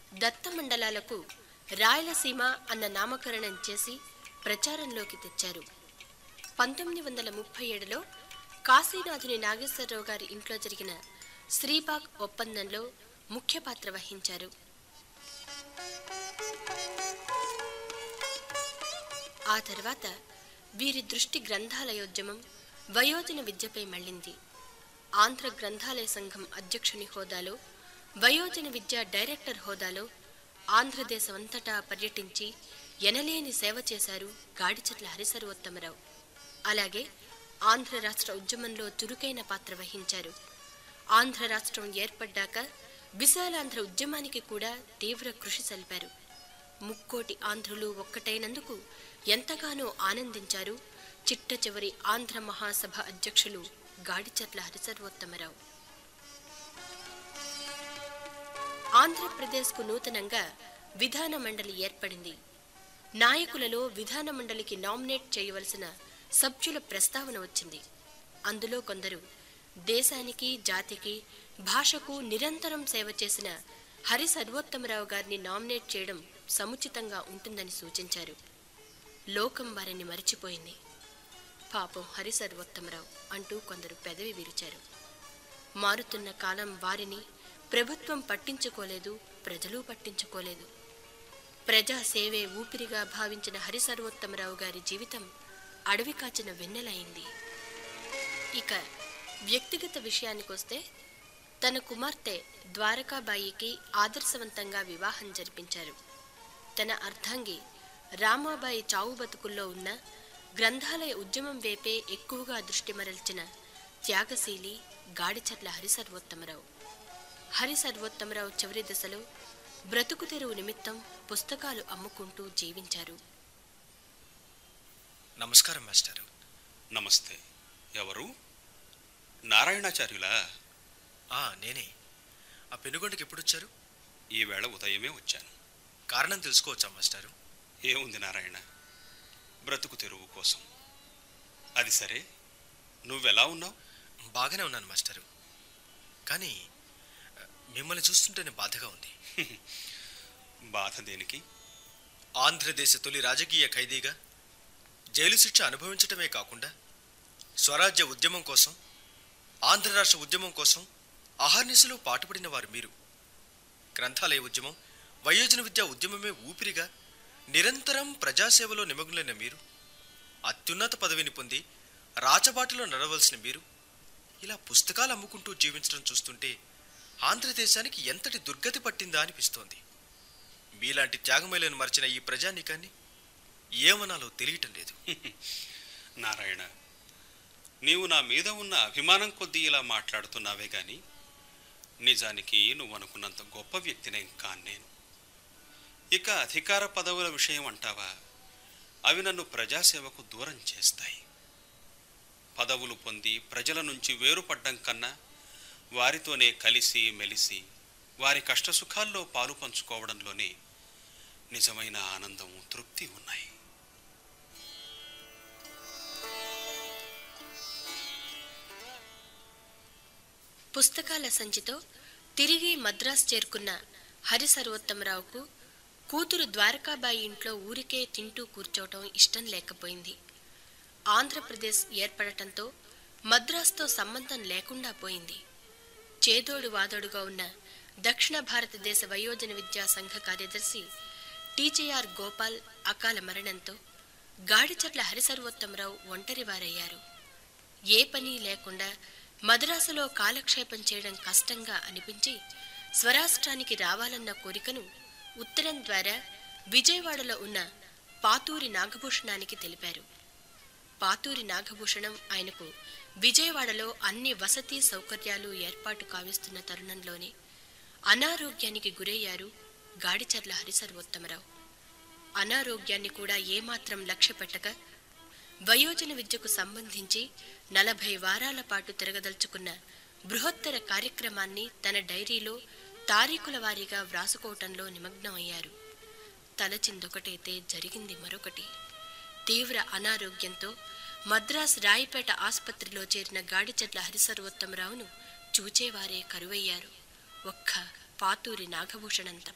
దత్త మండలాలకు రాయలసీమ అన్న నామకరణం చేసి ప్రచారంలోకి తెచ్చారు పంతొమ్మిది వందల ముప్పై ఏడులో కాశీనాథుని నాగేశ్వరరావు గారి ఇంట్లో జరిగిన శ్రీబాగ్ ఒప్పందంలో ముఖ్య పాత్ర వహించారు ఆ తర్వాత వీరి దృష్టి గ్రంథాలయోద్యమం వయోజన విద్యపై మళ్ళింది ఆంధ్ర గ్రంథాలయ సంఘం అధ్యక్షుని హోదాలో వయోజన విద్య డైరెక్టర్ హోదాలో ఆంధ్రదేశమంతటా పర్యటించి ఎనలేని సేవ చేశారు గాడిచెట్ల హరిసర్వోత్తమరావు అలాగే ఆంధ్ర రాష్ట్ర ఉద్యమంలో చురుకైన పాత్ర వహించారు ఆంధ్ర రాష్ట్రం ఏర్పడ్డాక విశాలాంధ్ర ఉద్యమానికి కూడా తీవ్ర కృషి సల్పారు ముక్కోటి ఆంధ్రులు ఒక్కటైనందుకు ఎంతగానో ఆనందించారు చిట్ట చివరి ఆంధ్ర మహాసభ అధ్యక్షులు గాడిచర్ల హరిసర్వోత్తమరావు ఆంధ్రప్రదేశ్కు నూతనంగా విధాన మండలి ఏర్పడింది నాయకులలో విధాన మండలికి నామినేట్ చేయవలసిన సభ్యుల ప్రస్తావన వచ్చింది అందులో కొందరు దేశానికి జాతికి భాషకు నిరంతరం సేవ చేసిన హరి సర్వోత్తమరావు గారిని నామినేట్ చేయడం సముచితంగా ఉంటుందని సూచించారు లోకం వారిని మరిచిపోయింది పాపం హరి సర్వోత్తమరావు అంటూ కొందరు పెదవి విరిచారు మారుతున్న కాలం వారిని ప్రభుత్వం పట్టించుకోలేదు ప్రజలు పట్టించుకోలేదు ప్రజా సేవే ఊపిరిగా భావించిన హరి సర్వోత్తమరావు గారి జీవితం అడవి కాచిన వెన్నెలైంది ఇక వ్యక్తిగత విషయానికొస్తే తన కుమార్తె ద్వారకాబాయికి ఆదర్శవంతంగా వివాహం జరిపించారు తన అర్ధాంగి రామాబాయి చావు బతుకుల్లో ఉన్న గ్రంథాలయ ఉద్యమం వైపే ఎక్కువగా దృష్టి మరల్చిన త్యాగశీలి గాడిచర్ల హరిసర్వోత్తమరావు హరిసర్వోత్తమరావు చివరి దశలో బ్రతుకు తెరువు నిమిత్తం పుస్తకాలు అమ్ముకుంటూ జీవించారు నమస్కారం మాస్టారు నమస్తే ఎవరు నారాయణాచార్యులా ఆ నేనే ఆ పెనుగొండకి ఎప్పుడు వచ్చారు ఈవేళ ఉదయమే వచ్చాను కారణం తెలుసుకోవచ్చా మాస్టారు ఏముంది నారాయణ బ్రతుకు తెరువు కోసం అది సరే నువ్వెలా ఉన్నావు బాగానే ఉన్నాను మాస్టారు కానీ ఆ, మిమ్మల్ని చూస్తుంటేనే బాధగా ఉంది బాధ దేనికి ఆంధ్రదేశ తొలి రాజకీయ ఖైదీగా జైలు శిక్ష అనుభవించటమే కాకుండా స్వరాజ్య ఉద్యమం కోసం ఆంధ్ర రాష్ట్ర ఉద్యమం కోసం అహర్నిశలో పాటుపడిన వారు మీరు గ్రంథాలయ ఉద్యమం వయోజన విద్యా ఉద్యమమే ఊపిరిగా నిరంతరం ప్రజాసేవలో నిమగ్నులైన మీరు అత్యున్నత పదవిని పొంది రాచబాటలో నడవలసిన మీరు ఇలా పుస్తకాలు అమ్ముకుంటూ జీవించడం చూస్తుంటే ఆంధ్రదేశానికి ఎంతటి దుర్గతి పట్టిందా అనిపిస్తోంది మీలాంటి త్యాగమేలను మర్చిన ఈ ప్రజానీకాన్ని ఏమనాలో తెలియటం లేదు నారాయణ నీవు నా మీద ఉన్న అభిమానం కొద్దీ ఇలా మాట్లాడుతున్నావే గాని నిజానికి నువ్వు అనుకున్నంత గొప్ప వ్యక్తినేం కాను నేను ఇక అధికార పదవుల విషయం అంటావా అవి నన్ను ప్రజాసేవకు దూరం చేస్తాయి పదవులు పొంది ప్రజల నుంచి వేరుపడ్డం కన్నా వారితోనే కలిసి మెలిసి వారి కష్టసుఖాల్లో పాలు పంచుకోవడంలోనే నిజమైన ఆనందం తృప్తి ఉన్నాయి పుస్తకాల సంచితో తిరిగి మద్రాస్ చేరుకున్న హరి సర్వోత్తమరావుకు కూతురు ద్వారకాబాయి ఇంట్లో ఊరికే తింటూ కూర్చోవటం ఇష్టం లేకపోయింది ఆంధ్రప్రదేశ్ ఏర్పడటంతో మద్రాస్తో సంబంధం లేకుండా పోయింది చేదోడు వాదోడుగా ఉన్న దక్షిణ భారతదేశ వయోజన విద్యా సంఘ కార్యదర్శి టీజేఆర్ గోపాల్ అకాల మరణంతో గాడిచట్ల హరిసర్వోత్తమరావు ఒంటరివారయ్యారు ఏ పని లేకుండా మద్రాసులో కాలక్షేపం చేయడం కష్టంగా అనిపించి స్వరాష్ట్రానికి రావాలన్న కోరికను ఉత్తరం ద్వారా విజయవాడలో ఉన్న పాతూరి నాగభూషణానికి తెలిపారు పాతూరి నాగభూషణం ఆయనకు విజయవాడలో అన్ని వసతి సౌకర్యాలు ఏర్పాటు కావిస్తున్న తరుణంలోనే అనారోగ్యానికి గురయ్యారు గాడిచర్ల హరిసర్వోత్తమరావు అనారోగ్యాన్ని కూడా ఏమాత్రం లక్ష్య పెట్టక వయోజన విద్యకు సంబంధించి నలభై వారాల పాటు తిరగదలుచుకున్న బృహత్తర కార్యక్రమాన్ని తన డైరీలో తారీఖుల వారీగా వ్రాసుకోవటంలో నిమగ్నమయ్యారు తలచిందొకటైతే జరిగింది మరొకటి తీవ్ర అనారోగ్యంతో మద్రాస్ రాయిపేట ఆసుపత్రిలో చేరిన గాడిచెట్ల హరిసర్వోత్తమరావును చూచేవారే కరువయ్యారు ఒక్క పాతూరి నాగభూషణం తప్ప